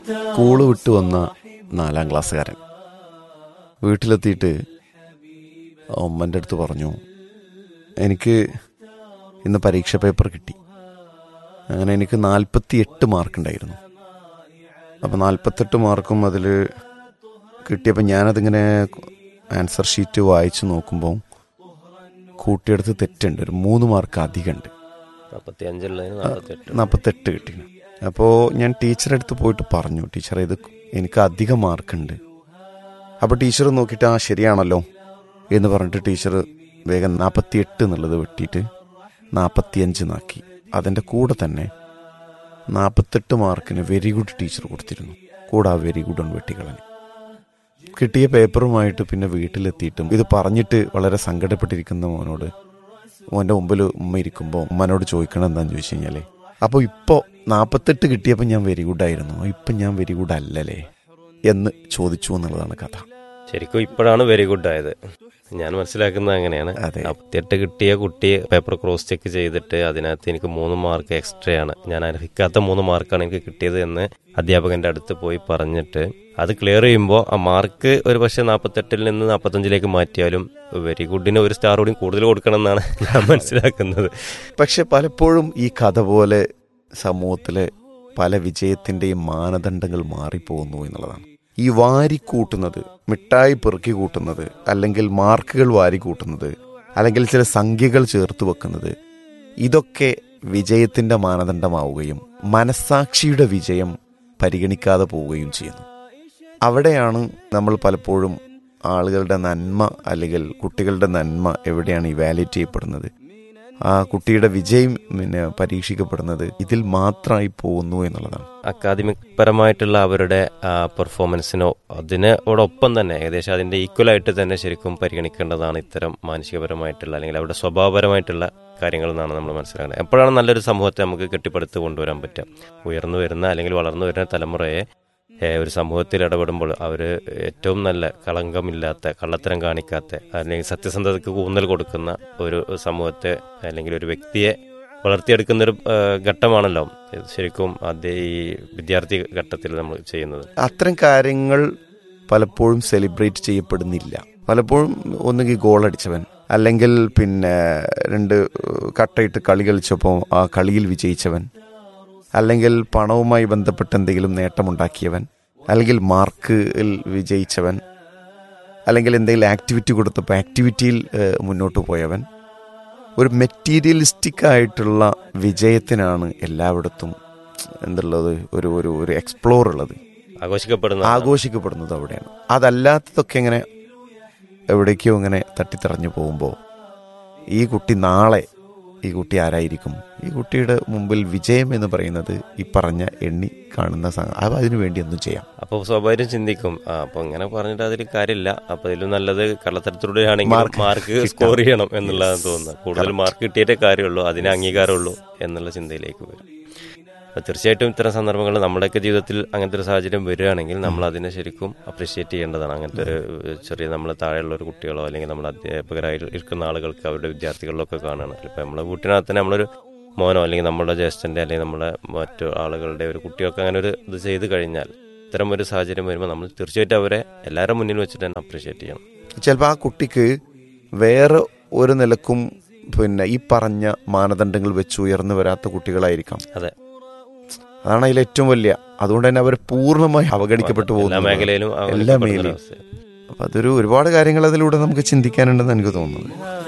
School വിട്ടു വന്ന നാലാം ക്ലാസ്സുകാരൻ വീട്ടിലെത്തിയിട്ട് ഉമ്മൻ്റെ അടുത്ത് പറഞ്ഞു എനിക്ക് ഇന്ന് പരീക്ഷ പേപ്പർ കിട്ടി അങ്ങനെ എനിക്ക് നാൽപ്പത്തി എട്ട് മാർക്ക് ഉണ്ടായിരുന്നു അപ്പം നാൽപ്പത്തെട്ട് മാർക്കും അതിൽ കിട്ടിയപ്പോൾ ഞാനതിങ്ങനെ ആൻസർ ഷീറ്റ് വായിച്ച് നോക്കുമ്പോൾ കൂട്ടിയെടുത്ത് തെറ്റുണ്ട് ഒരു മൂന്ന് മാർക്ക് അധികമുണ്ട് നാൽപ്പത്തി അഞ്ചുള്ളതിന് നാൽപ്പത്തെട്ട് നാൽപ്പത്തെട്ട് കിട്ടി അപ്പോൾ ഞാൻ ടീച്ചറെ അടുത്ത് പോയിട്ട് പറഞ്ഞു ടീച്ചറെ ഇത് എനിക്ക് അധികം മാർക്കുണ്ട് അപ്പോൾ ടീച്ചർ നോക്കിയിട്ട് ആ ശരിയാണല്ലോ എന്ന് പറഞ്ഞിട്ട് ടീച്ചർ വേഗം നാൽപ്പത്തിയെട്ട് എന്നുള്ളത് വെട്ടിയിട്ട് നാൽപ്പത്തിയഞ്ച് നാക്കി അതിൻ്റെ കൂടെ തന്നെ നാൽപ്പത്തെട്ട് മാർക്കിന് വെരി ഗുഡ് ടീച്ചർ കൊടുത്തിരുന്നു കൂടെ ആ വെരി ഗുഡ് ഒന്ന് വെട്ടിക്കളഞ്ഞു കിട്ടിയ പേപ്പറുമായിട്ട് പിന്നെ വീട്ടിലെത്തിയിട്ടും ഇത് പറഞ്ഞിട്ട് വളരെ സങ്കടപ്പെട്ടിരിക്കുന്ന മോനോട് മോൻ്റെ മുമ്പിൽ ഉമ്മ ഇരിക്കുമ്പോൾ ഉമ്മനോട് ചോദിക്കണം എന്താന്ന് ചോദിച്ചു കഴിഞ്ഞാൽ അപ്പോൾ ഇപ്പോൾ നാൽപ്പത്തെട്ട് കിട്ടിയപ്പോൾ ഞാൻ വെരി ഗുഡ് ആയിരുന്നു ഇപ്പം ഞാൻ വെരി ഗുഡ് അല്ലല്ലേ എന്ന് ചോദിച്ചു എന്നുള്ളതാണ് കഥ ശരിക്കും ഇപ്പോഴാണ് വെരി ഗുഡ് ആയത് ഞാൻ മനസ്സിലാക്കുന്നത് അങ്ങനെയാണ് അതെ. നാൽപ്പത്തിയെട്ട് കിട്ടിയ കുട്ടിയെ പേപ്പർ ക്രോസ് ചെക്ക് ചെയ്തിട്ട് അതിനകത്ത് എനിക്ക് മൂന്ന് മാർക്ക് എക്സ്ട്രാ ആണ് ഞാൻ അർഹിക്കാത്ത മൂന്ന് മാർക്കാണ് എനിക്ക് കിട്ടിയത് എന്ന് അധ്യാപകന്റെ അടുത്ത് പോയി പറഞ്ഞിട്ട് അത് ക്ലിയർ ചെയ്യുമ്പോൾ ആ മാർക്ക് ഒരു പക്ഷേ നാൽപ്പത്തെട്ടിൽ നിന്ന് നാൽപ്പത്തഞ്ചിലേക്ക് മാറ്റിയാലും വെരി ഗുഡിന് ഒരു സ്റ്റാർ കൂടി കൂടുതൽ കൊടുക്കണം എന്നാണ് ഞാൻ മനസ്സിലാക്കുന്നത് പക്ഷെ പലപ്പോഴും ഈ കഥ പോലെ സമൂഹത്തിലെ പല വിജയത്തിൻ്റെയും മാനദണ്ഡങ്ങൾ മാറിപ്പോകുന്നു എന്നുള്ളതാണ് ഈ വാരിക്കൂട്ടുന്നത് മിഠായി പെറുക്കി കൂട്ടുന്നത് അല്ലെങ്കിൽ മാർക്കുകൾ വാരിക്കൂട്ടുന്നത് അല്ലെങ്കിൽ ചില സംഖ്യകൾ ചേർത്ത് വെക്കുന്നത് ഇതൊക്കെ വിജയത്തിൻ്റെ മാനദണ്ഡമാവുകയും മനസാക്ഷിയുടെ വിജയം പരിഗണിക്കാതെ പോവുകയും ചെയ്യുന്നു അവിടെയാണ് നമ്മൾ പലപ്പോഴും ആളുകളുടെ നന്മ അല്ലെങ്കിൽ കുട്ടികളുടെ നന്മ എവിടെയാണ് ഇവാലുവേറ്റ് ചെയ്യപ്പെടുന്നത് ആ കുട്ടിയുടെ വിജയം പിന്നെ പരീക്ഷിക്കപ്പെടുന്നത് ഇതിൽ മാത്രമായി പോകുന്നു എന്നുള്ളതാണ് അക്കാദമിക് പരമായിട്ടുള്ള അവരുടെ പെർഫോമൻസിനോ അതിനോടൊപ്പം തന്നെ ഏകദേശം അതിന്റെ ഈക്വൽ ആയിട്ട് തന്നെ ശരിക്കും പരിഗണിക്കേണ്ടതാണ് ഇത്തരം മാനസികപരമായിട്ടുള്ള അല്ലെങ്കിൽ അവരുടെ സ്വഭാവപരമായിട്ടുള്ള കാര്യങ്ങൾ എന്നാണ് നമ്മൾ മനസ്സിലാക്കുന്നത് എപ്പോഴാണ് നല്ലൊരു സമൂഹത്തെ നമുക്ക് കെട്ടിപ്പടുത്ത് കൊണ്ടുവരാൻ പറ്റുക ഉയർന്നു വരുന്ന അല്ലെങ്കിൽ വളർന്നു വരുന്ന തലമുറയെ ഏഹ്, ഒരു സമൂഹത്തിൽ ഇടപെടുമ്പോൾ അവർ ഏറ്റവും നല്ല കളങ്കമില്ലാത്ത കള്ളത്തരം കാണിക്കാത്ത അല്ലെങ്കിൽ സത്യസന്ധതയ്ക്ക് ഊന്നൽ കൊടുക്കുന്ന ഒരു സമൂഹത്തെ അല്ലെങ്കിൽ ഒരു വ്യക്തിയെ വളർത്തിയെടുക്കുന്ന ഒരു ഏഹ്, ഘട്ടമാണല്ലോ ഇത് ശരിക്കും അതേ ഈ വിദ്യാർത്ഥി ഘട്ടത്തിൽ നമ്മൾ ചെയ്യുന്നത് അത്തരം കാര്യങ്ങൾ പലപ്പോഴും സെലിബ്രേറ്റ് ചെയ്യപ്പെടുന്നില്ല പലപ്പോഴും ഒന്നുകിൽ ഗോൾ അടിച്ചവൻ അല്ലെങ്കിൽ പിന്നെ രണ്ട് കട്ടയിട്ട് കളി കളിച്ചപ്പോൾ ആ കളിയിൽ വിജയിച്ചവൻ അല്ലെങ്കിൽ പണവുമായി ബന്ധപ്പെട്ട് എന്തെങ്കിലും നേട്ടമുണ്ടാക്കിയവൻ അല്ലെങ്കിൽ മാർക്കിൽ വിജയിച്ചവൻ അല്ലെങ്കിൽ എന്തെങ്കിലും ആക്ടിവിറ്റി കൊടുത്തപ്പോൾ ആക്ടിവിറ്റിയിൽ ഏഹ്, മുന്നോട്ട് പോയവൻ ഒരു മെറ്റീരിയലിസ്റ്റിക് ആയിട്ടുള്ള വിജയത്തിനാണ് എല്ലായിടത്തും എന്തുള്ളത് ഒരു ഒരു ഒരു എക്സ്പ്ലോർ ഉള്ളത് ആഘോഷിക്കപ്പെടുന്ന ആഘോഷിക്കപ്പെടുന്നത് അവിടെയാണ് അതല്ലാത്തതൊക്കെ ഇങ്ങനെ എവിടേക്കോ ഇങ്ങനെ തട്ടിത്തറഞ്ഞു പോകുമ്പോൾ ഈ കുട്ടി നാളെ ഈ കുട്ടി ആരായിരിക്കും ഈ കുട്ടിയുടെ മുമ്പിൽ വിജയം എന്ന് പറയുന്നത് ഈ പറഞ്ഞ എണ്ണി കാണുന്ന സംഗ- അത് അതിനു വേണ്ടി ഒന്നും ചെയ്യാം അപ്പോൾ സ്വാഭാവികം ചിന്തിക്കും ആ അപ്പൊ ഇങ്ങനെ പറഞ്ഞിട്ട് അതിൽ കാര്യമില്ല അപ്പൊ ഇതിലും നല്ലത് കള്ളത്തരത്തിലൂടെ ആണെങ്കിൽ മാർക്ക് മാർക്ക് സ്കോർ ചെയ്യണം എന്നുള്ളതാണ് തോന്നുന്നത് കൂടുതൽ മാർക്ക് കിട്ടിയിട്ടേ കാര്യമുള്ളൂ അതിന് അംഗീകാരമുള്ളൂ എന്നുള്ള ചിന്തയിലേക്ക് വരും അപ്പൊ തീർച്ചയായിട്ടും ഇത്തരം സന്ദർഭങ്ങളിൽ നമ്മുടെയൊക്കെ ജീവിതത്തിൽ അങ്ങനത്തെ ഒരു സാഹചര്യം വരികയാണെങ്കിൽ നമ്മൾ അതിനെ ശരിക്കും അപ്രീഷിയേറ്റ് ചെയ്യേണ്ടതാണ് അങ്ങനത്തെ ഒരു ചെറിയ നമ്മളെ താഴെയുള്ള ഒരു കുട്ടികളോ അല്ലെങ്കിൽ നമ്മുടെ അധ്യാപകരായി ഇരിക്കുന്ന ആളുകൾക്ക് അവരുടെ വിദ്യാർത്ഥികളിലൊക്കെ കാണുകയാണ് ഇപ്പം നമ്മളെ വീട്ടിനകത്ത് തന്നെ നമ്മളൊരു മോനോ അല്ലെങ്കിൽ നമ്മുടെ ജ്യേഷ്ഠൻ്റെ അല്ലെങ്കിൽ നമ്മുടെ മറ്റു ആളുകളുടെ ഒരു കുട്ടികൾക്ക് അങ്ങനെ ഒരു ഇത് ചെയ്ത് കഴിഞ്ഞാൽ ഇത്തരം ഒരു സാഹചര്യം വരുമ്പോൾ നമ്മൾ തീർച്ചയായിട്ടും അവരെ എല്ലാവരുടെ മുന്നിൽ വെച്ചിട്ട് തന്നെ അപ്രീഷിയേറ്റ് ചെയ്യണം ചിലപ്പോൾ ആ കുട്ടിക്ക് വേറെ ഒരു നിലക്കും പിന്നെ ഈ പറഞ്ഞ മാനദണ്ഡങ്ങൾ വെച്ച് ഉയർന്നു വരാത്ത കുട്ടികളായിരിക്കാം അതെ അതാണ് അതിൽ ഏറ്റവും വലിയ അതുകൊണ്ട് തന്നെ അവർ പൂർണ്ണമായി അവഗണിക്കപ്പെട്ടു എല്ലാ പോകുന്നു മേഖലയിലും എല്ലാ അവഗണിക്കപ്പെടുന്ന മേഖലയും ഒരവസ്ഥയാണ്. അപ്പൊ അതൊരു ഒരുപാട് കാര്യങ്ങൾ അതിലൂടെ നമുക്ക് ചിന്തിക്കാനുണ്ടെന്ന് എനിക്ക് തോന്നുന്നു